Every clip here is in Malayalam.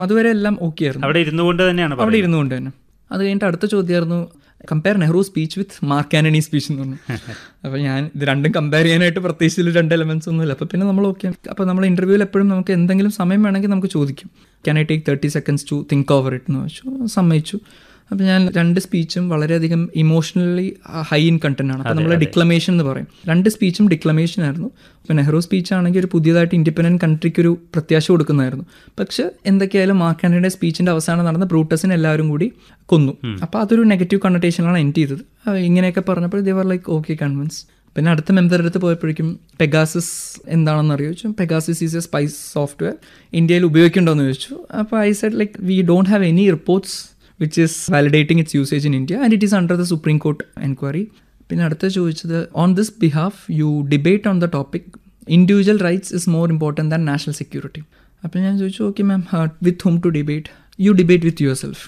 അതുവരെ എല്ലാം ഓക്കെ ആയിരുന്നു അവിടെ ഇരുന്നു കൊണ്ട് തന്നെയാണ് അവിടെ പറയുന്നത്. ഇരുന്നുകൊണ്ട് തന്നെ അത് കഴിഞ്ഞിട്ട് അടുത്ത ചോദ്യമായിരുന്നു compare Nehru speech with Mark Antony speech എന്ന് പറഞ്ഞു അപ്പോൾ ഞാൻ ഇത് രണ്ടും കമ്പയർ ചെയ്യാനായിട്ട് പ്രത്യേകിച്ച് ഇതിൽ രണ്ട് എലമെന്റ്സ് ഒന്നുമില്ല അപ്പോൾ പിന്നെ നമ്മൾ ഓക്കെ അപ്പോൾ നമ്മൾ ഇന്റർവ്യൂവിൽ എപ്പോഴും നമുക്ക് എന്തെങ്കിലും സമയം വേണമെങ്കിൽ നമുക്ക് ചോദിക്കും can I take thirty seconds to think over it എന്ന് വെച്ചു സമ്മതിച്ചു അപ്പോൾ ഞാൻ രണ്ട് സ്പീച്ചും വളരെയധികം ഇമോഷണലി ഹൈ ഇൻ കണ്ടന്റ് ആണ് അപ്പോൾ നമ്മൾ ഡിക്ലമേഷൻ എന്ന് പറയും രണ്ട് സ്പീച്ചും ഡിക്ലമേഷൻ ആയിരുന്നു അപ്പോൾ നെഹ്റു സ്പീച്ച് ആണെങ്കിൽ ഒരു പുതിയതായിട്ട് ഇൻഡിപെൻഡന്റ് കൺട്രിക്ക് ഒരു പ്രത്യാശ കൊടുക്കുന്നതായിരുന്നു പക്ഷെ എന്തൊക്കെയായാലും മാർക്ക് ആന്റണിയുടെ സ്പീച്ചിന്റെ അവസാനം നടന്ന ബ്രൂട്ടസിനെ എല്ലാവരും കൂടി കൊന്നു അപ്പോൾ അതൊരു നെഗറ്റീവ് കണ്ണറ്റേഷനാണ് എൻഡ് ചെയ്തത് അപ്പോൾ ഇങ്ങനെയൊക്കെ പറഞ്ഞപ്പോൾ ദേവർ ലൈക്ക് ഓക്കെ കൺവിൻസ് പിന്നെ അടുത്ത മെമ്പറുടെ അടുത്ത് പോയപ്പോഴേക്കും പെഗാസിസ് എന്താണെന്ന് അറിയിച്ചു Pegasus is a spies software ഇന്ത്യയിൽ ഉപയോഗിക്കുന്നുണ്ടോ എന്ന് ചോദിച്ചു അപ്പോൾ I said like we don't have any reports which is validating its usage in India and it is under the Supreme Court enquiry പിന്നെ അടുത്ത ചോദിച്ചത് on this behalf you debate on the topic individual rights is more important than national security അപ്പോൾ ഞാൻ ചോദിച്ചു okay ma'am with whom to debate you debate with your self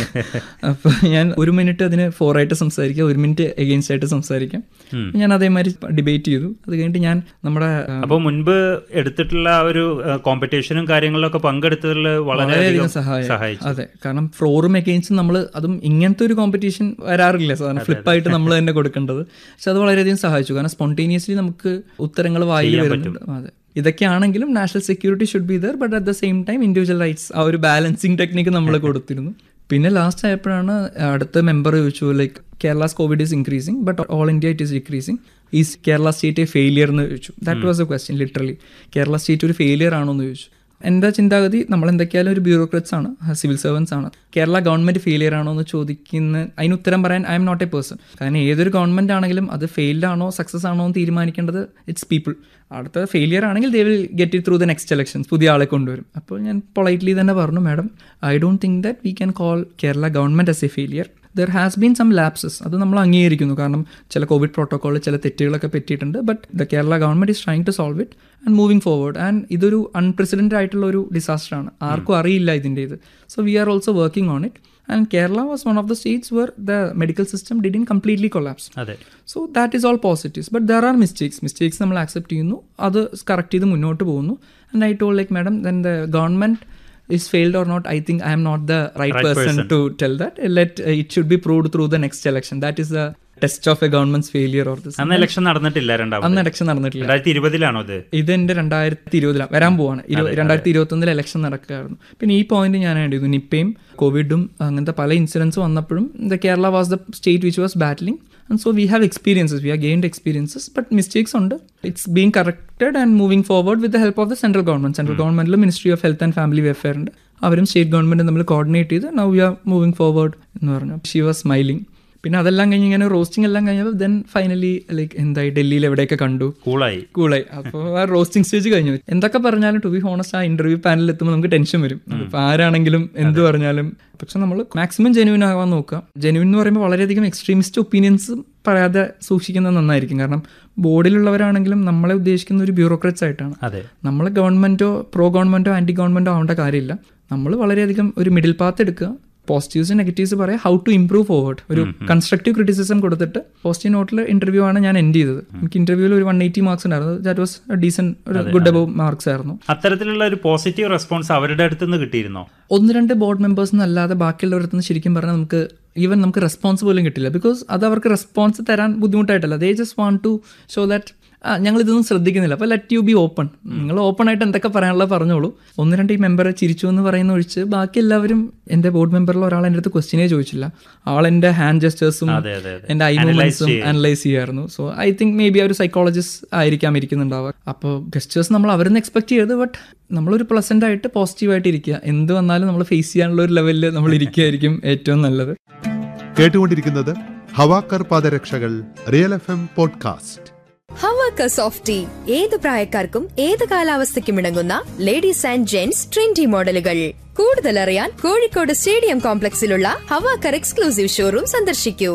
അപ്പോൾ ഞാൻ ഒരു മിനിറ്റ് അതിന് ഫോർ ആയിട്ട് സംസാരിക്കാം ഒരു മിനിറ്റ് എഗെയിൻസ്റ്റ് ആയിട്ട് സംസാരിക്കാം ഞാൻ അതേമാതിരി ഡിബേറ്റ് ചെയ്തു അത് കഴിഞ്ഞിട്ട് ഞാൻ നമ്മുടെ ആ, അപ്പോൾ മുൻപ് എടുത്തിട്ടുള്ള ആ ഒരു കോമ്പറ്റീഷനും കാര്യങ്ങളിലൊക്കെ പങ്കെടുത്തതിൽ വളരെയധികം വളരെയധികം സഹായം സഹായിച്ചു അതെ കാരണം ഫ്ലോറും എഗെയിൻസ്റ്റ് നമ്മൾ അതും ഇങ്ങനത്തെ ഒരു കോമ്പറ്റീഷൻ വരാറില്ല സാധാരണ ഫ്ലിപ്പായിട്ട് നമ്മൾ തന്നെ കൊടുക്കേണ്ടത് പക്ഷെ അത് വളരെയധികം സഹായിച്ചു കാരണം സ്പോണ്ടേനിയസ്ലി നമുക്ക് ഉത്തരങ്ങൾ വായിൽ വരുന്നുണ്ട് അതെ ഇതൊക്കെയാണെങ്കിലും national security should be there but at the same time individual rights ആ ഒരു ബാലൻസിങ് ടെക്നിക്ക് നമ്മൾ കൊടുത്തിരുന്നു പിന്നെ ലാസ്റ്റ് ആയപ്പോഴാണ് അടുത്ത മെമ്പർ ചോദിച്ചു like Kerala's COVID is increasing but all India it is decreasing is Kerala state a failure എന്ന് ചോദിച്ചു that was a question literally Kerala state ഒരു ഫെയിലിയർ ആണോ എന്ന് ചോദിച്ചു എൻ്റെ ചിന്താഗതി നമ്മൾ എന്തൊക്കെയാലും ഒരു ബ്യൂറോക്രറ്റ്സ് ആണ് സിവിൽ സർവൻസ് ആണ് കേരള ഗവൺമെന്റ് ഫെയിലിയർ ആണോ എന്ന് ചോദിക്കുന്ന അതിന് ഉത്തരം പറയാൻ I am not a person കാരണം ഏതൊരു ഗവൺമെന്റ് ആണെങ്കിലും അത് ഫെയിൽഡ് ആണോ സക്സസ് ആണോ എന്ന് തീരുമാനിക്കേണ്ടത് ഇറ്റ്സ് പീപ്പിൾ അടുത്ത ഫെയിലിയർ ആണെങ്കിൽ they will get it through the next elections പുതിയ ആളെ കൊണ്ടുവരും അപ്പോൾ ഞാൻ പൊളൈറ്റ്ലി തന്നെ പറഞ്ഞു madam I don't think that we can call Kerala government as a failure there has been some lapses അത് നമ്മൾ അംഗീകരിക്കുന്നു കാരണം ചില കോവിഡ് പ്രോട്ടോകോൾ ചില തെറ്റുകളൊക്കെ പറ്റിയിട്ടുണ്ട് but the Kerala government is trying to solve it and moving forward and ഇതൊരു അൺപ്രസിഡന്റ് ആയിട്ടുള്ള ഒരു ഡിസാസ്റ്റർ ആണ് ആർക്കും അറിയില്ല ഇതിൻ്റെ ഇത് so we are also working on it and Kerala was one of the states where the medical system didn't completely collapse അതെ so that is all positives but there are mistakes mistakes നമ്മൾ ആക്സെപ്റ്റ് ചെയ്യുന്നു അത് കറക്റ്റ് ചെയ്ത് മുന്നോട്ട് പോകുന്നു and I told like madam then the government is failed or not I think I am not the right person to tell that let it should be proved through the next election that is the test of a government failure or this അന്ന് ഇലക്ഷൻ നടന്നിട്ടില്ല രണ്ടാമത് അന്ന് ഇലക്ഷൻ നടന്നിട്ടില്ല രണ്ടായിരത്തി ഇരുപതിലാണോ അത് ഇത് എൻ്റെ രണ്ടായിരത്തി ഇരുപതിലാണ് വരാൻ പോവാണ് ഇരു- രണ്ടായിരത്തി ഇരുപത്തൊന്നിൽ ഇലക്ഷൻ നടക്കുകയായിരുന്നു പിന്നെ ഈ പോയിന്റ് ഞാൻ ആഡ് ചെയ്തു നിപ്പയും കോവിഡും അങ്ങനത്തെ പല ഇൻസിഡൻസ് വന്നപ്പോഴും the Kerala was the state which was battling and so we have experiences we are gained experiences but mistakes ഉണ്ട് it's being corrected and moving forward with the help of the central government central ഗവൺമെന്റിൽ ministry of health and family welfare ഉണ്ട് അവരും സ്റ്റേറ്റ് ഗവൺമെന്റും തമ്മിൽ കോർഡിനേറ്റ് ചെയ്ത് now we are moving forward എന്ന് പറഞ്ഞു ഷി വാസ് സ്മൈലിംഗ് പിന്നെ അതെല്ലാം കഴിഞ്ഞ് ഇങ്ങനെ റോസ്റ്റിംഗ് എല്ലാം കഴിഞ്ഞപ്പോൾ ദെൻ ഫൈനലി ലൈക്ക് എന്തായി ഡൽഹിയിൽ എവിടെയൊക്കെ കണ്ടു കൂളായി കൂളായി അപ്പോൾ ആ റോസ്റ്റിംഗ് സ്റ്റേജ് കഴിഞ്ഞു എന്തൊക്കെ പറഞ്ഞാലും ടു ബി ഹോണസ്റ്റ് ആ ഇന്റർവ്യൂ പാനലിൽ എത്തുമ്പോൾ നമുക്ക് ടെൻഷൻ വരും ഇപ്പൊ ആരാണെങ്കിലും എന്ത് പറഞ്ഞാലും പക്ഷെ നമ്മൾ മാക്സിമം ജെനുവിൻ ആവാൻ നോക്കുക ജെനുവിൻ എന്ന് പറയുമ്പോൾ വളരെയധികം എക്സ്ട്രീമിസ്റ്റ് ഒപ്പീനിയൻസ് പറയാതെ സൂക്ഷിക്കുന്നത് നന്നായിരിക്കും കാരണം ബോർഡിലുള്ളവരാണെങ്കിലും നമ്മളെ ഉദ്ദേശിക്കുന്ന ഒരു ബ്യൂറോക്രറ്റ്സ് ആയിട്ടാണ് അതെ നമ്മൾ ഗവൺമെന്റോ പ്രോ ഗവൺമെന്റോ ആന്റി ഗവൺമെന്റോ ആവേണ്ട കാര്യമില്ല നമ്മൾ വളരെയധികം ഒരു മിഡിൽ പാത്ത് എടുക്കുക പോസിറ്റീവ്സ് നെഗറ്റീവ്സ് പറയാം ഹൗ ടു ഇംപ്രൂവ് ഫോർവേഡ് ഒരു കൺസ്ട്രക്റ്റീവ് ക്രിറ്റിസിസം കൊടുത്തിട്ട് പോസിറ്റീവ് നോട്ടിൽ ഇന്റർവ്യൂ ആണ് ഞാൻ എൻഡ് ചെയ്തത് എനിക്ക് ഇന്റർവ്യൂവിൽ ഒരു വൺ എയ്റ്റി മാർക്സ് ഉണ്ടായിരുന്നു ദാറ്റ് വാസ് ഡീസൻ ഒരു ഗുഡ് അബവ് മാർക്സ് ആയിരുന്നു അത്തരത്തിലുള്ള ഒരു പോസിറ്റീവ് റെസ്പോൺസ് അവരുടെ അടുത്ത് നിന്ന് കിട്ടിയിരുന്നോ ഒന്ന് രണ്ട് ബോർഡ് മെമ്പേഴ്സ് എന്നല്ലാതെ ബാക്കിയുള്ളവരുടെ നിന്ന് ശരിക്കും പറഞ്ഞാൽ നമുക്ക് ഈവൻ നമുക്ക് റെസ്പോൺസ് പോലും കിട്ടില്ല ബിക്കോസ് അത് അവർക്ക് റെസ്പോൺസ് തരാൻ ബുദ്ധിമുട്ടായിട്ടല്ല they just want to show that ആ ഞങ്ങൾ ഇതൊന്നും ശ്രദ്ധിക്കുന്നില്ല അപ്പോൾ ലെറ്റ് യു ബി ഓപ്പൺ നിങ്ങൾ ഓപ്പൺ ആയിട്ട് എന്തൊക്കെ പറയാനുള്ളത് പറഞ്ഞോളൂ ഒന്ന് രണ്ട് ഈ മെമ്പർ ചിരിച്ചു എന്ന് പറയുന്ന ഒഴിച്ച് ബാക്കി എല്ലാവരും എൻ്റെ ബോർഡ് മെമ്പറിൽ ഒരാൾ എൻ്റെ അടുത്ത് ക്വസ്റ്റിനേ ചോദിച്ചില്ല ആൾ എൻ്റെ ഹാൻഡ് ജസ്റ്റേഴ്സും അതെ അതെ അതെ എൻ്റെ ഐ മൂവ്മെന്റ്സും അനലൈസ് ചെയ്യായിരുന്നു so I think maybe ഒരു സൈക്കോളജിസ്റ്റ് ആയിരിക്കാം ഇരിക്കുന്നുണ്ടാവുക അപ്പോൾ ഗസ്റ്റേഴ്സ് നമ്മൾ അവരിന്ന് എക്സ്പെക്ട് ചെയ്തത് ബട്ട് നമ്മളൊരു പ്ലസന്റ് ആയിട്ട് പോസിറ്റീവ് ആയിട്ട് ഇരിക്കുക എന്ത് വന്നാലും നമ്മൾ ഫേസ് ചെയ്യാനുള്ള ഒരു ലെവലിൽ നമ്മൾ ഇരിക്കുകയായിരിക്കും ഏറ്റവും നല്ലത് കേട്ടുകൊണ്ടിരിക്കുന്നത് ഹവാക്കർ പാദരക്ഷകൾ റിയൽ എഫ് എം പോഡ്കാസ്റ്റ് ഹവാക്ക സോഫ്റ്റ് ടീ ഏത് പ്രായക്കാർക്കും ഏത് കാലാവസ്ഥയ്ക്കും ഇണങ്ങുന്ന ലേഡീസ് ആൻഡ് ജെന്റ്സ് ട്രെൻഡി മോഡലുകൾ കൂടുതൽ അറിയാൻ കോഴിക്കോട് സ്റ്റേഡിയം കോംപ്ലക്സിലുള്ള ഹവാക്കർ എക്സ്ക്ലൂസീവ് ഷോറൂം സന്ദർശിക്കൂ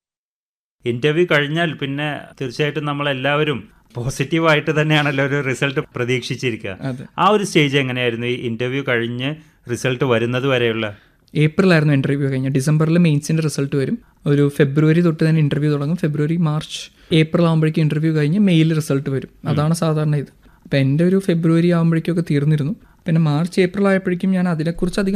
ഇന്റർവ്യൂ കഴിഞ്ഞാൽ പിന്നെ തീർച്ചയായിട്ടും നമ്മൾ എല്ലാവരും പോസിറ്റീവായിട്ട് തന്നെയാണല്ലോ ഒരു റിസൾട്ട് പ്രതീക്ഷിച്ചിരിക്കുക അതെ. ആ ഒരു സ്റ്റേജ് എങ്ങനെയായിരുന്നു ഈ ഇന്റർവ്യൂ കഴിഞ്ഞ് റിസൾട്ട് വരുന്നത് വരെയുള്ള ഏപ്രിലായിരുന്നു ഇന്റർവ്യൂ കഴിഞ്ഞ ഡിസംബറിൽ മെയിൻസിന്റെ റിസൾട്ട് വരും ഒരു ഫെബ്രുവരി തൊട്ട് തന്നെ ഇന്റർവ്യൂ തുടങ്ങും ഫെബ്രുവരി മാർച്ച് ഏപ്രിൽ ആകുമ്പോഴേക്കും ഇന്റർവ്യൂ കഴിഞ്ഞ് മെയിൽ റിസൾട്ട് വരും അതാണ് സാധാരണ ഇത് അപ്പം എൻ്റെ ഒരു ഫെബ്രുവരി ആകുമ്പോഴേക്കൊക്കെ തീർന്നിരുന്നു പിന്നെ മാർച്ച് ഏപ്രിൽ ആയപ്പോഴേക്കും ഞാൻ അതിനെക്കുറിച്ച് അധികം